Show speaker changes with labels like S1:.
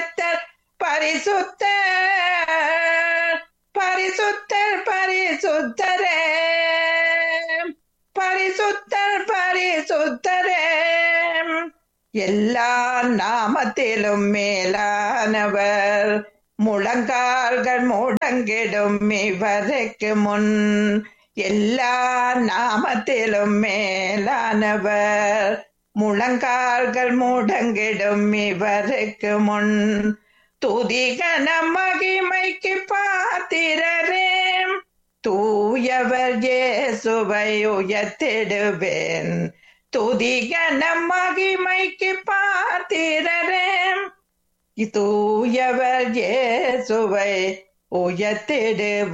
S1: பரிசுத்தர் பரிசுத்தர் பரிசுத்தர் பரிசுத்தரே பரிசுத்தர் பரிசுத்தரே எல்லா நாமத்திலும் மேலானவர் முழங்கால்கள் முடங்கிடும் இவருக்கு முன் எல்லா நாமத்திலும் மேலானவர் முழங்கால்கள் முடங்கிடும் இவருக்கு முன் துதிகன மகிமைக்கு பாத்திரரே தூயவர் இயேசுவை உயர்த்திடுவேன் துதிகன மகிமைக்கு பாத்திரரே தூயவர் இயேசுவை உயர்த்திடுவோம்